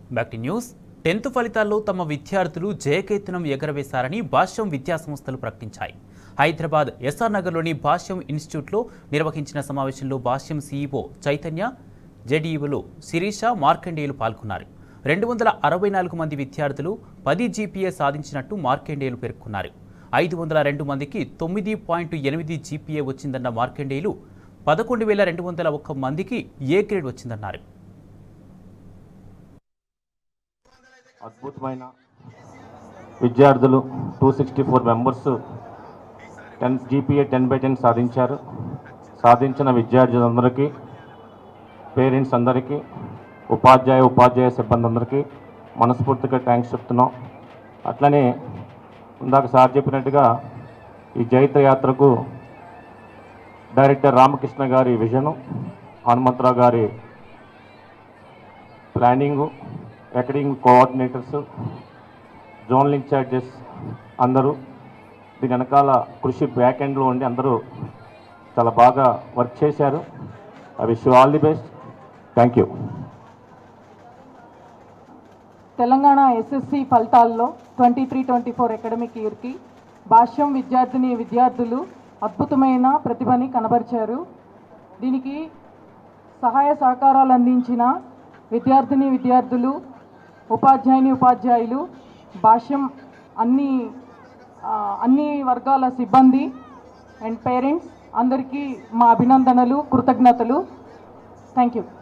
back to news tenth ఫలితాల్లో తమ విద్యార్థులు జయకేతనం ఎగరవేశారని భాష్యం విద్యా సంస్థలు ప్రకటించాయి హైదరాబాద్ ఎస్ఆర్ నగర్లోని భాష్యం ఇన్స్టిట్యూట్లో నిర్వహించిన సమావేశంలో భాష్యం సీఈఓ చైతన్య జేడీఈలు శిరీష మార్కండేయులు పాల్గొన్నారు రెండు వందల అరవై నాలుగు మంది విద్యార్థులు పది జీపీఏ సాధించినట్టు మార్కండేయులు పేర్కొన్నారు ఐదు వందల రెండు మందికి తొమ్మిది పాయింట్ ఎనిమిది జీపీఏ వచ్చిందన్న మార్కండేయులు పదకొండు వేల రెండు వందల ఒక్క మందికి ఏ గ్రేడ్ వచ్చిందన్నారు అద్భుతమైన విద్యార్థులు two sixty four members ten GPA ten by ten సాధించారు సాధించిన విద్యార్థులందరికీ పేరెంట్స్ అందరికీ ఉపాధ్యాయ ఉపాధ్యాయ సిబ్బంది అందరికీ మనస్ఫూర్తిగా థ్యాంక్స్ చెప్తున్నాం అట్లనే ఇందాక సార్ చెప్పినట్టుగా ఈ జైత్ర యాత్రకు డైరెక్టర్ రామకృష్ణ గారి విజను హనుమంతరావు గారి planning academic coordinators zonal incharges అందరూ దీని వెనకాల కృషి బ్యాక్ ఎండ్లో ఉండి అందరూ చాలా బాగా వర్క్ చేశారు I wish you all the best thank you Telangana SSC ఫలితాల్లో twenty three twenty four academic ఇయర్కి భాష్యం విద్యార్థిని విద్యార్థులు అద్భుతమైన ప్రతిభని కనబరిచారు దీనికి సహాయ సహకారాలు అందించిన విద్యార్థిని విద్యార్థులు ఉపాధ్యాయుని ఉపాధ్యాయులు భాష్యం అన్ని ఆ, అన్ని వర్గాల సిబ్బంది అండ్ పేరెంట్స్ అందరికీ మా అభినందనలు కృతజ్ఞతలు థ్యాంక్ యూ